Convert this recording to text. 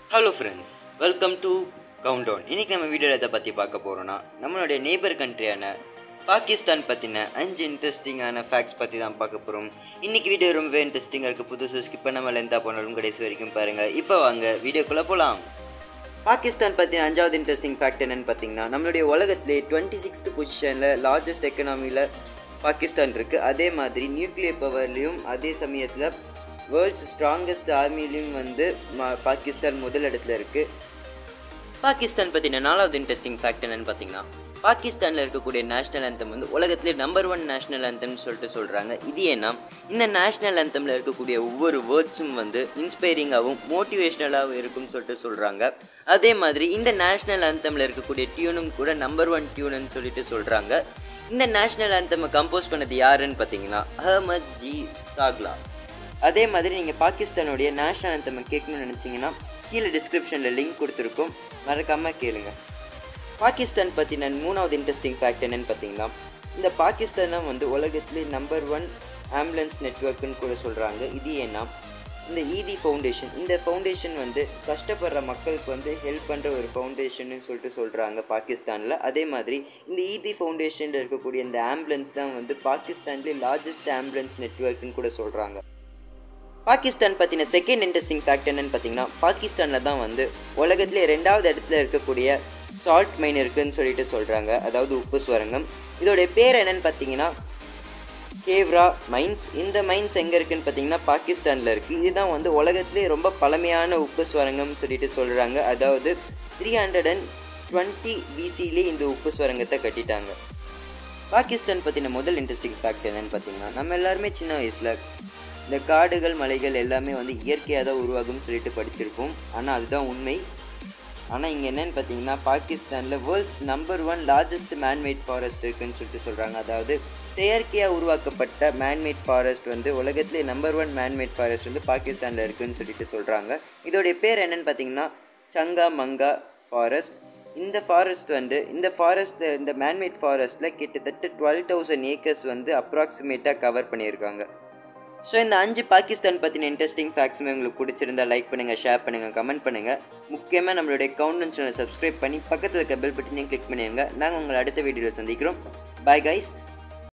hello friends welcome to count down இன்னைக்கு நம்ம வீடியோவில் எதை பற்றி பார்க்க போகிறோம்னா நம்மளுடைய நேபர் கண்ட்ரியான பாகிஸ்தான் பற்றின அஞ்சு இன்ட்ரெஸ்டிங்கான ஃபேக்ட்ஸ் பற்றி தான் பார்க்க போகிறோம் இன்னைக்கு வீடியோ ரொம்பவே இன்ட்ரெஸ்டிங்காக இருக்குது புதுசு ஸ்கிப் பண்ணாமல் லென்த்தாக போனாலும் கடைசி வரைக்கும் பாருங்கள் இப்போ வாங்க வீடியோக்குள்ளே போகலாம் பாகிஸ்தான் பற்றின அஞ்சாவது இன்ட்ரெஸ்டிங் ஃபேக்ட் என்னன்னு பார்த்தீங்கன்னா நம்மளுடைய உலகத்திலே டுவெண்ட்டி சிக்ஸ்த் பொசிஷனில் லார்ஜஸ்ட் எக்கனாமியில் பாகிஸ்தான் இருக்குது அதே மாதிரி நியூக்ளியர் பவர்லேயும் அதே சமயத்தில் வேர்ல்ட்ஸ் ஸ்ட்ராங்கஸ்ட் ஆர்மிலையும் வந்து ம- பாகிஸ்தான் முதல் இடத்துல இருக்குது பாகிஸ்தான் பற்றின நாலாவது இன்ட்ரெஸ்டிங் ஃபேக்ட் என்னன்னு பார்த்தீங்கன்னா பாகிஸ்தானில் இருக்கக்கூடிய நேஷனல் anthem வந்து உலகத்திலே நம்பர் ஒன் நேஷனல் அந்தம்னு சொல்லிட்டு சொல்கிறாங்க இது ஏன்னா இந்த நேஷனல் அந்தமில் இருக்கக்கூடிய ஒவ்வொரு வேர்ட்ஸும் வந்து இன்ஸ்பைரிங்காகவும் மோட்டிவேஷ்னலாகவும் இருக்கும்னு சொல்லிட்டு சொல்கிறாங்க அதே மாதிரி இந்த நேஷனல் அந்தமில் இருக்கக்கூடிய டியூனும் கூட நம்பர் ஒன் டியூனுன்னு சொல்லிட்டு சொல்கிறாங்க இந்த நேஷனல் அந்தமை கம்போஸ் பண்ணது யாருன்னு பார்த்தீங்கன்னா அஹமத் ஜி சாக்லா அதே மாதிரி நீங்கள் பாகிஸ்தானுடைய நேஷனல் anthem கேட்கணும்னு நினச்சிங்கன்னா கீழே டிஸ்கிரிப்ஷனில் லிங்க் கொடுத்துருக்கோம் மறக்காமல் கேளுங்க பாகிஸ்தான் பற்றின மூணாவது இன்ட்ரெஸ்டிங் ஃபேக்ட் என்னன்னு பார்த்தீங்கன்னா இந்த பாகிஸ்தான் தான் வந்து உலகத்திலே நம்பர் ஒன் ஆம்புலன்ஸ் நெட்ஒர்க்குன்னு கூட சொல்கிறாங்க இது ஏன்னா இந்த இடி ஃபவுண்டேஷன் இந்த ஃபவுண்டேஷன் வந்து கஷ்டப்படுற மக்களுக்கு வந்து ஹெல்ப் பண்ணுற ஒரு ஃபவுண்டேஷன்னு சொல்லிட்டு சொல்கிறாங்க பாகிஸ்தானில் அதே மாதிரி இந்த இடி ஃபவுண்டேஷனில் இருக்கக்கூடிய இந்த ஆம்புலன்ஸ் தான் வந்து பாகிஸ்தான்லேயே லார்ஜஸ்ட் ஆம்புலன்ஸ் நெட்ஒர்க்குன்னு கூட சொல்கிறாங்க பாகிஸ்தான் பற்றின செகண்ட் இன்ட்ரெஸ்டிங் ஃபேக்ட் என்னன்னு பார்த்தீங்கன்னா பாகிஸ்தானில் தான் வந்து உலகத்திலே ரெண்டாவது இடத்துல இருக்கக்கூடிய சால்ட் மைன் இருக்குன்னு சொல்லிட்டு சொல்கிறாங்க அதாவது உப்பு சுரங்கம் இதோடைய பேர் என்னன்னு பார்த்தீங்கன்னா கேவ்ரா மைன்ஸ் இந்த மைன்ஸ் எங்கே இருக்குன்னு பார்த்தீங்கன்னா பாகிஸ்தானில் இருக்குது இதுதான் வந்து உலகத்திலே ரொம்ப பழமையான உப்பு சுரங்கம்னு சொல்லிட்டு சொல்கிறாங்க அதாவது த்ரீ ஹண்ட்ரட் அண்ட் டுவெண்ட்டி பிசிலே இந்த உப்பு சுரங்கத்தை கட்டிட்டாங்க பாகிஸ்தான் பற்றின முதல் இன்ட்ரெஸ்டிங் ஃபேக்ட் என்னன்னு பார்த்தீங்கன்னா நம்ம எல்லாருமே சின்ன வயசில் இந்த காடுகள் மலைகள் எல்லாமே வந்து இயற்கையாக தான் உருவாகும்னு சொல்லிட்டு படிச்சிருப்போம் ஆனால் அதுதான் உண்மை ஆனால் இங்கே என்னன்னு பார்த்தீங்கன்னா பாகிஸ்தானில் world's number one largest manmade forest இருக்குன்னு சொல்லிட்டு சொல்கிறாங்க அதாவது செயற்கையாக உருவாக்கப்பட்ட மேன்மேட் ஃபாரஸ்ட் வந்து உலகத்திலே நம்பர் ஒன் மேன்மேட் ஃபாரஸ்ட் வந்து பாகிஸ்தானில் இருக்குன்னு சொல்லிட்டு சொல்கிறாங்க இதோடைய பேர் என்னன்னு பார்த்தீங்கன்னா சங்கா மங்கா ஃபாரஸ்ட் இந்த ஃபாரஸ்ட் வந்து இந்த ஃபாரஸ்ட் இந்த மேன்மேட் ஃபாரஸ்ட்டில் கிட்டத்தட்ட டுவெல் தௌசண்ட் ஏக்கர்ஸ் வந்து அப்ராக்சிமேட்டாக கவர் பண்ணியிருக்காங்க ஸோ இந்த அஞ்சு பாகிஸ்தான் பற்றின இன்ட்ரெஸ்டிங் ஃபேக்ட்ஸுமே உங்களுக்கு பிடிச்சிருந்தா லைக் பண்ணுங்கள் ஷேர் பண்ணுங்கள் கமெண்ட் பண்ணுங்கள் முக்கியமாக நம்மளுடைய கவுண்ட் சேனலை சப்ஸ்கிரைப் பண்ணி பக்கத்தில் இருக்க பெல் பட்டனையும் கிளிக் பண்ணிடுங்க நாங்கள் உங்களை அடுத்த வீடியோவில் சந்திக்கிறோம் பாய் கைஸ்